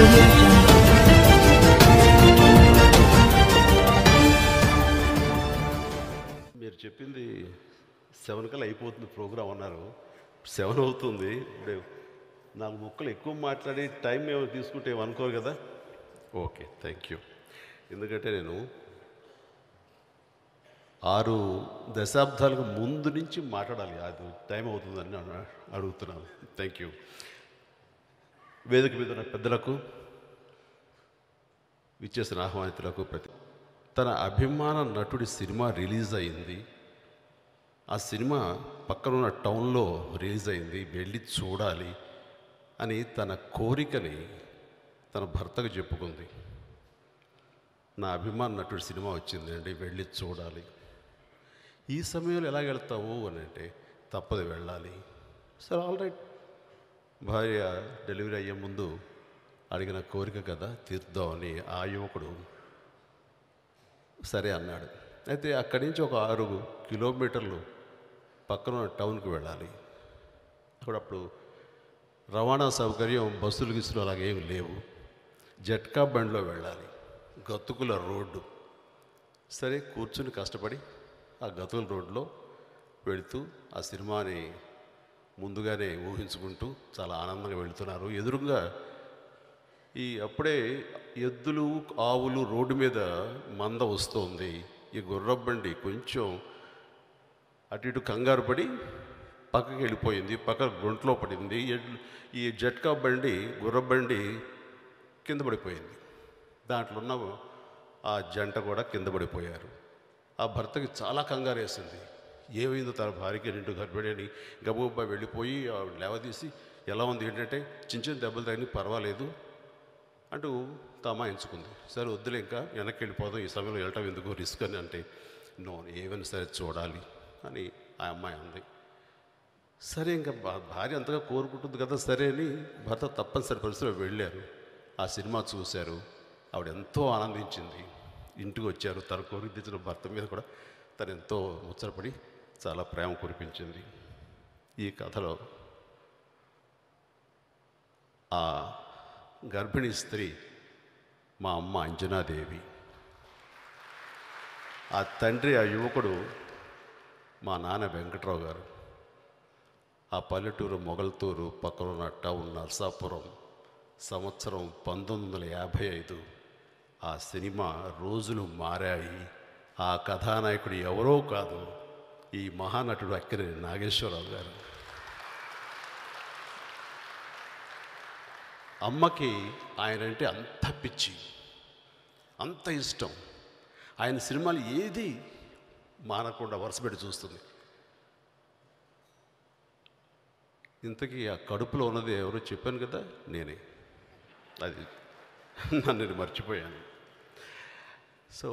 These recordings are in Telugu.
audio jungle. మీరు చెప్పింది సెవెన్ కల్లా అయిపోతుంది ప్రోగ్రామ్ అన్నారు సెవెన్ అవుతుంది ఇప్పుడు నాకు ముక్కలు ఎక్కువ మాట్లాడి టైం ఏమైనా తీసుకుంటే ఏమి అనుకోరు కదా ఓకే థ్యాంక్ యూ ఎందుకంటే నేను ఆరు దశాబ్దాలకు ముందు నుంచి మాట్లాడాలి అది టైం అవుతుందని నేను అడుగుతున్నాను థ్యాంక్ యూ వేదిక మీద ఉన్న పెద్దలకు విచ్చేసిన ఆహ్వానితులకు ప్రతి తన అభిమాన నటుడి సినిమా రిలీజ్ అయింది ఆ సినిమా పక్కనున్న టౌన్లో రిలీజ్ అయింది వెళ్ళి చూడాలి అని తన కోరికని తన భర్తకు చెప్పుకుంది నా అభిమాన నటుడి సినిమా వచ్చిందండి వెళ్ళి చూడాలి ఈ సమయంలో ఎలా వెళ్తావు అని అంటే తప్పదు వెళ్ళాలి సరే ఆల్ రైట్ భార్య డెలివరీ అయ్యే ముందు అడిగిన కోరిక కదా తీర్దామని ఆ యువకుడు సరే అన్నాడు అయితే అక్కడి నుంచి ఒక ఆరు కిలోమీటర్లు పక్కన ఉన్న టౌన్కి వెళ్ళాలి అక్కడ అప్పుడు రవాణా సౌకర్యం బస్సులు గిస్సులు అలాగేం లేవు జట్కా బండిలో వెళ్ళాలి గతుకుల రోడ్డు సరే కూర్చుని కష్టపడి ఆ గతుకుల రోడ్లో వెళుతూ ఆ సినిమాని ముందుగానే ఊహించుకుంటూ చాలా ఆనందంగా వెళుతున్నారు ఎదురుగా ఈ అప్పుడే ఎద్దులు ఆవులు రోడ్డు మీద మంద వస్తుంది ఈ గుర్రబండి కొంచెం అటు ఇటు కంగారు పడి పక్కకి వెళ్ళిపోయింది పక్క గుంట్లో పడింది ఎడ్లు ఈ జట్కా బండి గుర్రబండి కింద పడిపోయింది దాంట్లో ఉన్న ఆ జంట కూడా కింద పడిపోయారు ఆ భర్తకి చాలా కంగారు వేసింది ఏమైందో తన భార్యకి నిండు గర్భిణి అని గబగబా వెళ్ళిపోయి ఆవిడ లేవదీసి ఎలా ఉంది ఏంటంటే చిన్న చిన్న దెబ్బలు తగిలి పర్వాలేదు అంటూ తమాయించుకుంది సరే వద్దులే ఇంకా వెనక్కి వెళ్ళిపోదాం ఈ సమయంలో వెళ్ళటం ఎందుకు రిస్క్ అని అంటే నో ఏమైనా సరే చూడాలి అని ఆ అమ్మాయి అంది సరే ఇంకా భా- భార్య అంతగా కోరుకుంటుంది కదా సరే అని భర్త తప్పనిసరి పరిస్థితిలో వెళ్ళారు ఆ సినిమా చూశారు ఆవిడ ఎంతో ఆనందించింది ఇంటికి వచ్చారు తన కోరిక తెచ్చిన భర్త మీద కూడా తను ఎంతో ముచ్చటపడి చాలా ప్రేమ కురిపించింది ఈ కథలో ఆ గర్భిణీ స్త్రీ మా అమ్మ అంజనాదేవి ఆ తండ్రి ఆ యువకుడు మా నాన్న వెంకట్రావు గారు ఆ పల్లెటూరు మొగల్తూరు పక్కన ఉన్న టౌన్ నర్సాపురం సంవత్సరం పంతొమ్మిది వందల యాభై ఐదు ఆ సినిమా రోజులు మారాయి ఆ కథానాయకుడు ఎవరో కాదు ఈ మహానటుడు అక్కినేని నాగేశ్వరరావు గారు అమ్మకి ఆయన అంటే అంత పిచ్చి అంత ఇష్టం ఆయన సినిమాలు ఏది మానకుండా వరుసపెట్టి చూస్తుంది ఇంతకీ ఆ కడుపులో ఉన్నది ఎవరో చెప్పాను కదా నేనే అది నన్ను నేను మర్చిపోయాను సో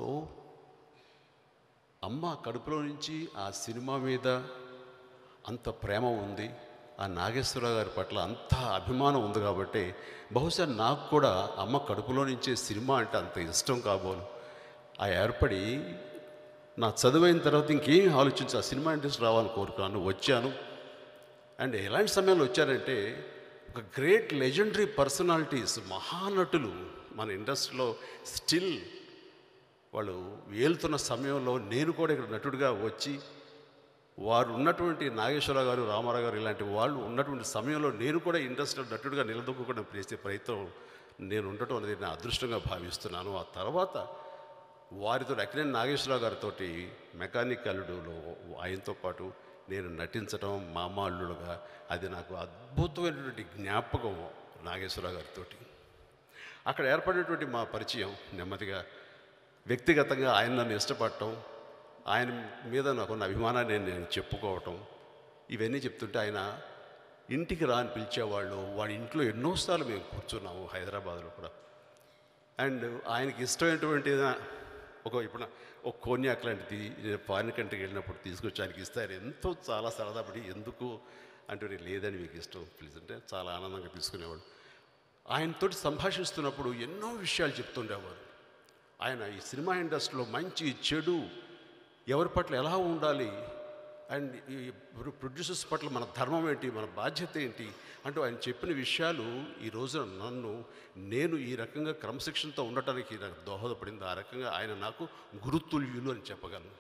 అమ్మ కడుపులో నుంచి ఆ సినిమా మీద అంత ప్రేమ ఉంది ఆ నాగేశ్వరరావు గారి పట్ల అంత అభిమానం ఉంది కాబట్టి బహుశా నాకు కూడా అమ్మ కడుపులో నుంచే సినిమా అంటే అంత ఇష్టం కాబోలు ఆ ఏర్పడి నా చదువైన తర్వాత ఇంకేం ఆలోచించి ఆ సినిమా ఇండస్ట్రీ రావాలని కోరుకున్నాను వచ్చాను అండ్ ఎలాంటి సమయంలో వచ్చారంటే ఒక గ్రేట్ లెజెండరీ పర్సనాలిటీస్ మహానటులు మన ఇండస్ట్రీలో స్టిల్ వాళ్ళు వేలుతున్న సమయంలో నేను కూడా ఇక్కడ నటుడిగా వచ్చి వారు ఉన్నటువంటి నాగేశ్వరరావు గారు రామారావు గారు ఇలాంటి వాళ్ళు ఉన్నటువంటి సమయంలో నేను కూడా ఇండస్ట్రీలో నటుడిగా నిలదొక్కుకోవడం చేసే ప్రయత్నం నేను ఉండటం అనేది నా అదృష్టంగా భావిస్తున్నాను ఆ తర్వాత వారితో అక్కినేని నాగేశ్వరరావు గారితో మెకానిక్ అల్లుడులో ఆయనతో పాటు నేను నటించడం మామ అల్లుడుగా అది నాకు అద్భుతమైనటువంటి జ్ఞాపకం నాగేశ్వరరావు గారితో అక్కడ ఏర్పడినటువంటి మా పరిచయం నెమ్మదిగా వ్యక్తిగతంగా ఆయన నన్ను ఇష్టపడటం ఆయన మీద నాకున్న అభిమానాన్ని నేను చెప్పుకోవటం ఇవన్నీ చెప్తుంటే ఆయన ఇంటికి రా అని పిలిచేవాళ్ళు వాడి ఇంట్లో ఎన్నోసార్లు మేము కూర్చున్నాము హైదరాబాద్లో కూడా అండ్ ఆయనకి ఇష్టమైనటువంటి ఏదైనా ఒక ఇప్పుడు ఒక కోన్యాక్ లాంటిది నేను ఫారిన్ కంట్రీకి వెళ్ళినప్పుడు తీసుకొచ్చి ఆయనకి ఇస్తే ఆయన ఎంతో చాలా సరదాపడి ఎందుకు అంటే "నేను లేదని మీకు ఇష్టం ప్లీజ్ అంటే చాలా ఆనందంగా తీసుకునేవాడు ఆయనతోటి సంభాషిస్తున్నప్పుడు ఎన్నో విషయాలు చెప్తుండేవారు ఆయన ఈ సినిమా ఇండస్ట్రీలో మంచి చెడు ఎవరి పట్ల ఎలా ఉండాలి అండ్ ఈ ప్రొ- ప్రొడ్యూసర్స్ పట్ల మన ధర్మం ఏంటి మన బాధ్యత ఏంటి అంటూ ఆయన చెప్పిన విషయాలు ఈ రోజున నన్ను నేను ఈ రకంగా క్రమశిక్షణతో ఉండటానికి నాకు దోహదపడింది ఆ రకంగా ఆయన నాకు గురుతుల్యులు అని చెప్పగలను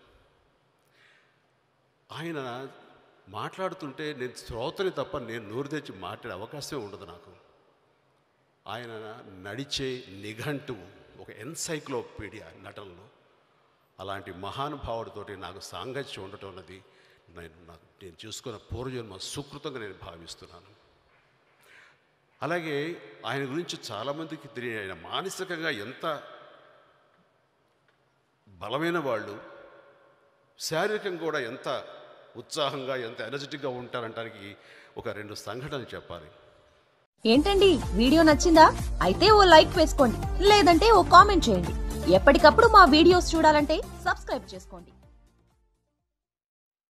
ఆయన మాట్లాడుతుంటే నేను శ్రోతని తప్ప నేను నోరు తెచ్చి మాట్లాడే అవకాశమే ఉండదు నాకు ఆయన నడిచే నిఘంటువు ఒక ఎన్సైక్లోపీడియా నటనలో అలాంటి మహానుభావుడితోటి నాకు సాంగత్యం ఉండటం అన్నది నేను నాకు నేను చూసుకున్న పూర్వజన్మ సుకృతంగా నేను భావిస్తున్నాను అలాగే ఆయన గురించి చాలామందికి తెలియ ఆయన మానసికంగా ఎంత బలమైన వాళ్ళు శారీరకంగా కూడా ఎంత ఉత్సాహంగా ఎంత ఎనర్జెటిక్గా ఉంటారంటానికి ఒక రెండు సంఘటనలు చెప్పాలి ఏంటండి వీడియో నచ్చిందా అయితే ఓ లైక్ వేసుకోండి లేదంటే ఓ కామెంట్ చేయండి ఎప్పటికప్పుడు మా వీడియోస్ చూడాలంటే సబ్స్క్రైబ్ చేసుకోండి